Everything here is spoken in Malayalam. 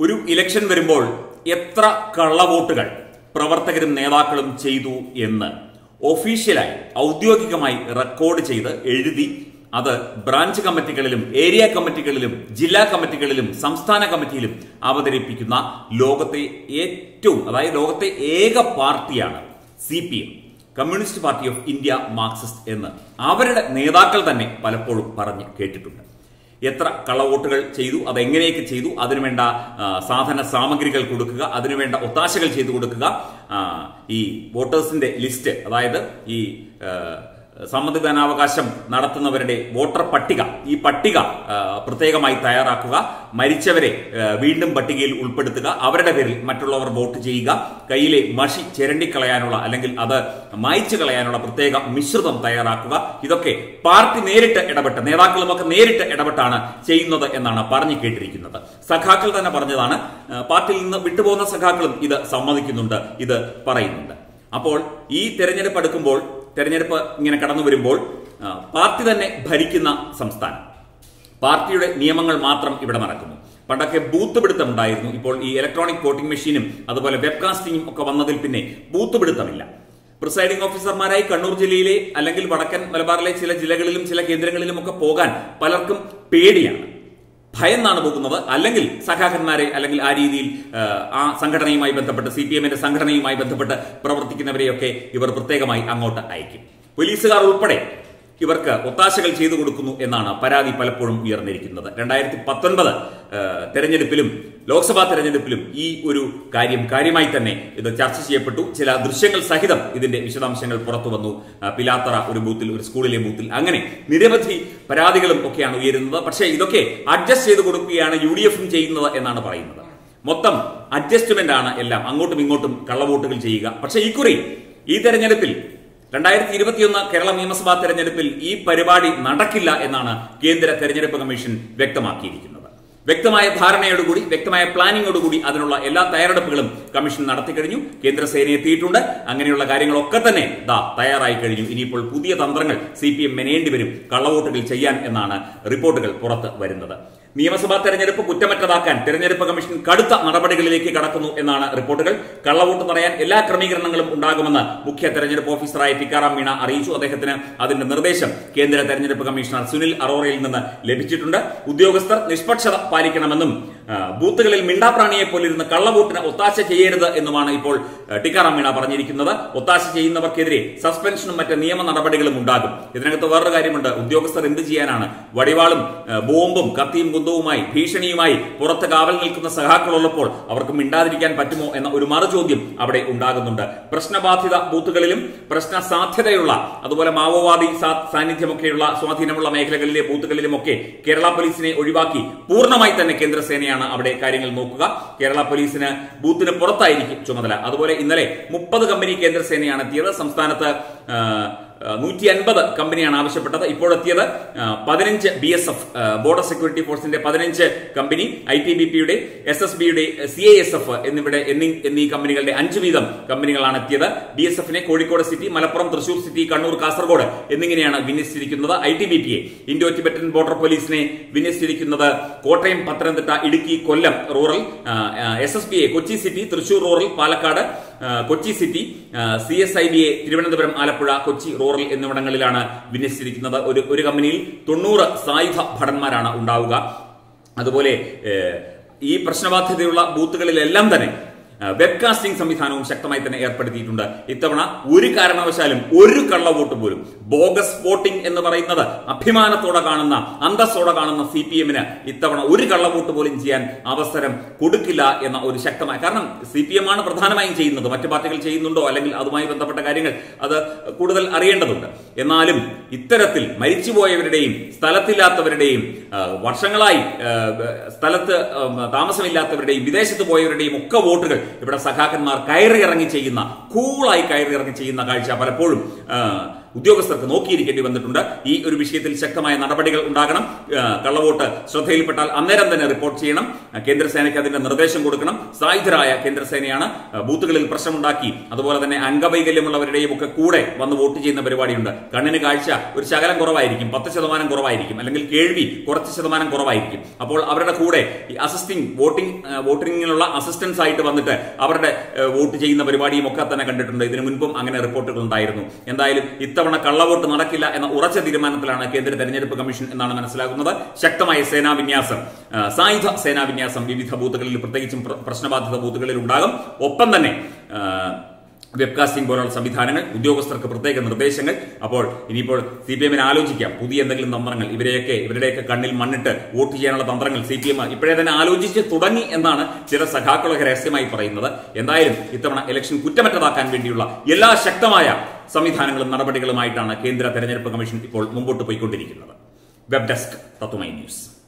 ഒരു ഇലക്ഷൻ വരുമ്പോൾ എത്ര കള്ളവോട്ടുകൾ പ്രവർത്തകരും നേതാക്കളും ചെയ്തു എന്ന് ഒഫീഷ്യലായി ഔദ്യോഗികമായി റെക്കോർഡ് ചെയ്ത് എഴുതി അത് ബ്രാഞ്ച് കമ്മിറ്റികളിലും ഏരിയ കമ്മിറ്റികളിലും ജില്ലാ കമ്മിറ്റികളിലും സംസ്ഥാന കമ്മിറ്റിയിലും അവതരിപ്പിക്കുന്ന ലോകത്തെ ഏറ്റവും അതായത് ലോകത്തെ ഏക പാർട്ടിയാണ് C P M communist party of India Marxist എന്ന് അവരുടെ നേതാക്കൾ തന്നെ പലപ്പോഴും പറഞ്ഞ് കേട്ടിട്ടുണ്ട് എത്ര കള്ളവോട്ടുകൾ ചെയ്തു അതെങ്ങനെയൊക്കെ ചെയ്തു അതിനുവേണ്ട ആ, സാധന സാമഗ്രികൾ കൊടുക്കുക അതിനുവേണ്ട ഒത്താശകൾ ചെയ്തു കൊടുക്കുക ആ, ഈ വോട്ടേഴ്സിന്റെ ലിസ്റ്റ് അതായത് ഈ ആ, സമ്മതിദാനാവകാശം നടത്തുന്നവരുടെ വോട്ടർ പട്ടിക ഈ പട്ടിക ആ, പ്രത്യേകമായി തയ്യാറാക്കുക മരിച്ചവരെ ആ, വീണ്ടും പട്ടികയിൽ ഉൾപ്പെടുത്തുക അവരുടെ പേരിൽ മറ്റുള്ളവർ വോട്ട് ചെയ്യുക കയ്യിലെ മഷി ചിരണ്ടിക്കളയാനുള്ള അല്ലെങ്കിൽ അത് മായ്ച്ചു കളയാനുള്ള പ്രത്യേക മിശ്രിതം തയ്യാറാക്കുക ഇതൊക്കെ പാർട്ടി നേരിട്ട് ഇടപെട്ട് നേതാക്കളുമൊക്കെ നേരിട്ട് ഇടപെട്ടാണ് ചെയ്യുന്നത് എന്നാണ് പറഞ്ഞു കേട്ടിരിക്കുന്നത് സഖാക്കൾ തന്നെ പറഞ്ഞതാണ് ആ, പാർട്ടിയിൽ നിന്ന് വിട്ടുപോകുന്ന സഖാക്കളും ഇത് സമ്മതിക്കുന്നുണ്ട് ഇത് പറയുന്നുണ്ട് അപ്പോൾ ഈ തെരഞ്ഞെടുപ്പ് അടുക്കുമ്പോൾ തെരഞ്ഞെടുപ്പ് ഇങ്ങനെ കടന്നു വരുമ്പോൾ ആ, പാർട്ടി തന്നെ ഭരിക്കുന്ന സംസ്ഥാനം പാർട്ടിയുടെ നിയമങ്ങൾ മാത്രം ഇവിടെ നടക്കുന്നു പണ്ടൊക്കെ ബൂത്ത് പിടുത്തം ഉണ്ടായിരുന്നു ഇപ്പോൾ ഈ ഇലക്ട്രോണിക് വോട്ടിംഗ് മെഷീനും അതുപോലെ വെബ്കാസ്റ്റിംഗും ഒക്കെ വന്നതിൽ പിന്നെ ബൂത്ത് പിടുത്തമില്ല പ്രിസൈഡിംഗ് ഓഫീസർമാരായി കണ്ണൂർ ജില്ലയിലെ അല്ലെങ്കിൽ വടക്കൻ മലബാറിലെ ചില ജില്ലകളിലും ചില കേന്ദ്രങ്ങളിലും ഒക്കെ പോകാൻ പലർക്കും പേടിയാണ് ഭയന്നാണ് പോകുന്നത് അല്ലെങ്കിൽ സഖാക്കന്മാരെ അല്ലെങ്കിൽ ആ രീതിയിൽ ആ, ആ സംഘടനയുമായി ബന്ധപ്പെട്ട് സി പി എമ്മിന്റെ സംഘടനയുമായി ബന്ധപ്പെട്ട് പ്രവർത്തിക്കുന്നവരെയൊക്കെ ഇവർ പ്രത്യേകമായി അങ്ങോട്ട് അയക്കും പോലീസുകാർ ഉൾപ്പെടെ ഇവർക്ക് ഒത്താശകൾ ചെയ്തു കൊടുക്കുന്നു എന്നാണ് പരാതി പലപ്പോഴും ഉയർന്നിരിക്കുന്നത് രണ്ടായിരത്തി പത്തൊൻപത് തെരഞ്ഞെടുപ്പിലും ലോക്സഭാ തെരഞ്ഞെടുപ്പിലും ഈ ഒരു കാര്യം കാര്യമായി തന്നെ ഇത് ചർച്ച ചെയ്യപ്പെട്ടു ചില ദൃശ്യങ്ങൾ സഹിതം ഇതിന്റെ വിശദാംശങ്ങൾ പുറത്തു വന്നു ആ, പിലാത്തറ ഒരു ബൂത്തിൽ ഒരു സ്കൂളിലെ ബൂത്തിൽ അങ്ങനെ നിരവധി പരാതികളും ഒക്കെയാണ് ഉയരുന്നത് പക്ഷേ ഇതൊക്കെ അഡ്ജസ്റ്റ് ചെയ്ത് കൊടുക്കുകയാണ് യു ഡി എഫും ചെയ്യുന്നത് എന്നാണ് പറയുന്നത് മൊത്തം അഡ്ജസ്റ്റ്മെന്റ് ആണ് എല്ലാം അങ്ങോട്ടും ഇങ്ങോട്ടും കള്ളവോട്ടുകൾ ചെയ്യുക പക്ഷേ ഇക്കുറി ഈ തെരഞ്ഞെടുപ്പിൽ രണ്ടായിരത്തി ഇരുപത്തിയൊന്ന് കേരള നിയമസഭാ തെരഞ്ഞെടുപ്പിൽ ഈ പരിപാടി നടക്കില്ല എന്നാണ് കേന്ദ്ര തെരഞ്ഞെടുപ്പ് കമ്മീഷൻ വ്യക്തമാക്കിയിരിക്കുന്നത് വ്യക്തമായ ധാരണയോടുകൂടി വ്യക്തമായ പ്ലാനിങ്ങോടുകൂടി അതിനുള്ള എല്ലാ തയ്യാറെടുപ്പുകളും കമ്മീഷൻ നടത്തി കഴിഞ്ഞു കേന്ദ്ര സേന എത്തിയിട്ടുണ്ട് അങ്ങനെയുള്ള കാര്യങ്ങളൊക്കെ തന്നെ ദാ തയ്യാറായി കഴിഞ്ഞു ഇനിയിപ്പോൾ പുതിയ തന്ത്രങ്ങൾ സി പി എം മെനയേണ്ടി വരും കള്ളവോട്ടുകൾ ചെയ്യാൻ എന്നാണ് റിപ്പോർട്ടുകൾ പുറത്ത് വരുന്നത് നിയമസഭാ തെരഞ്ഞെടുപ്പ് കുറ്റമറ്റതാക്കാൻ തെരഞ്ഞെടുപ്പ് കമ്മീഷൻ കടുത്ത നടപടികളിലേക്ക് കടക്കുന്നു എന്നാണ് റിപ്പോർട്ടുകൾ കള്ളവോട്ട് തടയാൻ എല്ലാ ക്രമീകരണങ്ങളും ഉണ്ടാകുമെന്ന് മുഖ്യ തെരഞ്ഞെടുപ്പ് ഓഫീസറായ ടിക്കാറാം മീണ അറിയിച്ചു അദ്ദേഹത്തിന് അതിന്റെ നിർദ്ദേശം കേന്ദ്ര തെരഞ്ഞെടുപ്പ് കമ്മീഷണർ സുനിൽ അറോറയിൽ നിന്ന് ലഭിച്ചിട്ടുണ്ട് ഉദ്യോഗസ്ഥർ നിഷ്പക്ഷത പാലിക്കണമെന്നും ആ, ബൂത്തുകളിൽ മിണ്ടാപ്രാണിയെ പോലിരുന്ന് കള്ളവോട്ടിന് ഒത്താശ ചെയ്യരുത് എന്നുമാണ് ഇപ്പോൾ ആ, ടിക്കാറാം മീണ പറഞ്ഞിരിക്കുന്നത് ഒത്താശ ചെയ്യുന്നവർക്കെതിരെ സസ്പെൻഷനും മറ്റ് നിയമ നടപടികളും ഉണ്ടാകും ഇതിനകത്ത് വേറൊരു കാര്യമുണ്ട് ഉദ്യോഗസ്ഥർ എന്ത് ചെയ്യാനാണ് വടിവാളും ആ, ബോംബും കത്തിയും കുന്തവുമായി ഭീഷണിയുമായി പുറത്ത് കാവൽ നിൽക്കുന്ന സഹാക്കളുള്ളപ്പോൾ അവർക്ക് മിണ്ടാതിരിക്കാൻ പറ്റുമോ എന്ന ഒരു മറുചോദ്യം അവിടെ ഉണ്ടാകുന്നുണ്ട് പ്രശ്നബാധിത ബൂത്തുകളിലും പ്രശ്ന സാധ്യതയുള്ള അതുപോലെ മാവോവാദി സാ- സാന്നിധ്യമൊക്കെയുള്ള സ്വാധീനമുള്ള മേഖലകളിലെ ബൂത്തുകളിലുമൊക്കെ കേരള പോലീസിനെ ഒഴിവാക്കി പൂർണ്ണമായി തന്നെ കേന്ദ്രസേനയാണ് അവിടെ കാര്യങ്ങൾ നോക്കുക കേരള പോലീസിന് ബൂത്തിന് പുറത്തായിരിക്കും ചുമതല അതുപോലെ ഇന്നലെ മുപ്പത് കമ്പനി കേന്ദ്രസേനയാണ് എത്തിയത് സംസ്ഥാനത്ത് ആ, നൂറ്റി അൻപത് കമ്പനിയാണ് ആവശ്യപ്പെട്ടത് ഇപ്പോഴെത്തിയത് പതിനഞ്ച് B S F border security ഫോഴ്സിന്റെ പതിനഞ്ച് കമ്പനി ഐ ടി ബി പിയുടെ എസ് എസ് ബിയുടെ സി ഐ എസ് എഫ് എന്നിവിടെ എന്നീ എന്നീ കമ്പനികളുടെ അഞ്ച് വീതം കമ്പനികളാണ് എത്തിയത് ബി എസ് എഫിനെ കോഴിക്കോട് സിറ്റി മലപ്പുറം തൃശൂർ സിറ്റി കണ്ണൂർ കാസർഗോഡ് എന്നിങ്ങനെയാണ് വിന്യസിച്ചിരിക്കുന്നത് ഐ ടി ബി പിയെ ഇൻഡോ ടിബറ്റൻ ബോർഡർ പോലീസിനെ വിന്യസിച്ചിരിക്കുന്നത് Kottayam Pathanamthitta Idukki Kollam rural S S ബിയെ കൊച്ചി സിറ്റി തൃശൂർ റൂറൽ പാലക്കാട് ആ, Kochi city C S I ബിയെ തിരുവനന്തപുരം ആലപ്പുഴ കൊച്ചി റൂറൽ എന്നിവിടങ്ങളിലാണ് വിന്യസിച്ചിരിക്കുന്നത് ഒരു ഒരു കമ്പനിയിൽ തൊണ്ണൂറ് സായുധ ഭടന്മാരാണ് ഉണ്ടാവുക അതുപോലെ ഏഹ്, ഈ പ്രശ്നബാധ്യതയുള്ള ബൂത്തുകളിലെല്ലാം തന്നെ ആ, വെബ്കാസ്റ്റിംഗ് സംവിധാനവും ശക്തമായി തന്നെ ഏർപ്പെടുത്തിയിട്ടുണ്ട് ഇത്തവണ ഒരു കാരണവശാലും ഒരു കള്ള വോട്ട് പോലും ബോഗസ് വോട്ടിംഗ് എന്ന് പറയുന്നത് അഭിമാനത്തോടെ കാണുന്ന അന്തസ്സോടെ കാണുന്ന സി പി എമ്മിന് ഇത്തവണ ഒരു കള്ള വോട്ട് പോലും ചെയ്യാൻ അവസരം കൊടുക്കില്ല എന്ന ഒരു ശക്തമായ കാരണം സി പി എം ആണ് പ്രധാനമായും ചെയ്യുന്നത് മറ്റു പാർട്ടികൾ ചെയ്യുന്നുണ്ടോ അല്ലെങ്കിൽ അതുമായി ബന്ധപ്പെട്ട കാര്യങ്ങൾ അത് കൂടുതൽ അറിയേണ്ടതുണ്ട് എന്നാലും ഇത്തരത്തിൽ മരിച്ചുപോയവരുടെയും സ്ഥലത്തില്ലാത്തവരുടെയും ആ, വർഷങ്ങളായി ആ, സ്ഥലത്ത് ആ, താമസമില്ലാത്തവരുടെയും വിദേശത്ത് പോയവരുടെയും ഒക്കെ വോട്ടുകൾ ഇവിടെ സഖാക്കന്മാർ കയറി ഇറങ്ങി ചെയ്യുന്ന കൂളായി കയറി ഇറങ്ങി ചെയ്യുന്ന കാഴ്ച പലപ്പോഴും ആ, ഉദ്യോഗസ്ഥർക്ക് നോക്കിയിരിക്കേണ്ടി വന്നിട്ടുണ്ട് ഈ ഒരു വിഷയത്തിൽ ശക്തമായ നടപടികൾ ഉണ്ടാകണം ആ, കള്ളവോട്ട് ശ്രദ്ധയിൽപ്പെട്ടാൽ അന്നേരം തന്നെ റിപ്പോർട്ട് ചെയ്യണം ആ, കേന്ദ്രസേനയ്ക്ക് അതിന്റെ നിർദ്ദേശം കൊടുക്കണം സായുധരായ കേന്ദ്രസേനയാണ് ആ, ബൂത്തുകളിൽ പ്രശ്നമുണ്ടാക്കി അതുപോലെ തന്നെ അംഗവൈകല്യമുള്ളവരുടെയും ഒക്കെ കൂടെ വന്ന് വോട്ട് ചെയ്യുന്ന പരിപാടിയുണ്ട് കണ്ണിന് കാഴ്ച ഒരു ശകലം കുറവായിരിക്കും പത്ത് ശതമാനം കുറവായിരിക്കും അല്ലെങ്കിൽ കേൾവി കുറച്ച് ശതമാനം കുറവായിരിക്കും അപ്പോൾ അവരുടെ കൂടെ ഈ അസിസ്റ്റിംഗ് വോട്ടിംഗ് ആ, വോട്ടിങ്ങിനുള്ള അസിസ്റ്റൻസ് ആയിട്ട് വന്നിട്ട് അവരുടെ ആ, വോട്ട് ചെയ്യുന്ന പരിപാടിയും ഒക്കെ തന്നെ കണ്ടിട്ടുണ്ട് ഇതിനു മുൻപും അങ്ങനെ റിപ്പോർട്ടുകൾ ഉണ്ടായിരുന്നു എന്തായാലും ഇത്തവണ കള്ളവോട്ട് നടക്കില്ല എന്ന ഉറച്ച തീരുമാനത്തിലാണ് കേന്ദ്ര തെരഞ്ഞെടുപ്പ് കമ്മീഷൻ എന്നാണ് മനസ്സിലാകുന്നത് ശക്തമായ സേനാവിന്യാസം ആ, സായുധ സേനാവിന്യാസം വിവിധ ബൂത്തുകളിൽ പ്രത്യേകിച്ചും പ്ര- പ്രശ്നബാധിത ബൂത്തുകളിൽ ഉണ്ടാകും ഒപ്പം തന്നെ ആ, വെബ്കാസ്റ്റിംഗ് പോലുള്ള സംവിധാനങ്ങൾ ഉദ്യോഗസ്ഥർക്ക് പ്രത്യേക നിർദ്ദേശങ്ങൾ അപ്പോൾ ഇനിയിപ്പോൾ സി പി എമ്മിന് ആലോചിക്കാം പുതിയ എന്തെങ്കിലും തന്ത്രങ്ങൾ ഇവരെയൊക്കെ ഇവരുടെയൊക്കെ കണ്ണിൽ മണ്ണിട്ട് വോട്ട് ചെയ്യാനുള്ള തന്ത്രങ്ങൾ സി പി എം ഇപ്പോഴേ തന്നെ ആലോചിച്ച് തുടങ്ങി എന്നാണ് ചില സഖാക്കളൊക്കെ രഹസ്യമായി പറയുന്നത് എന്തായാലും ഇത്തവണ ഇലക്ഷൻ കുറ്റമറ്റതാക്കാൻ വേണ്ടിയുള്ള എല്ലാ ശക്തമായ സംവിധാനങ്ങളും നടപടികളുമായിട്ടാണ് കേന്ദ്ര തെരഞ്ഞെടുപ്പ് കമ്മീഷൻ ഇപ്പോൾ മുമ്പോട്ട് പോയിക്കൊണ്ടിരിക്കുന്നത് വെബ് ഡെസ്ക് തത്വമൈ ന്യൂസ്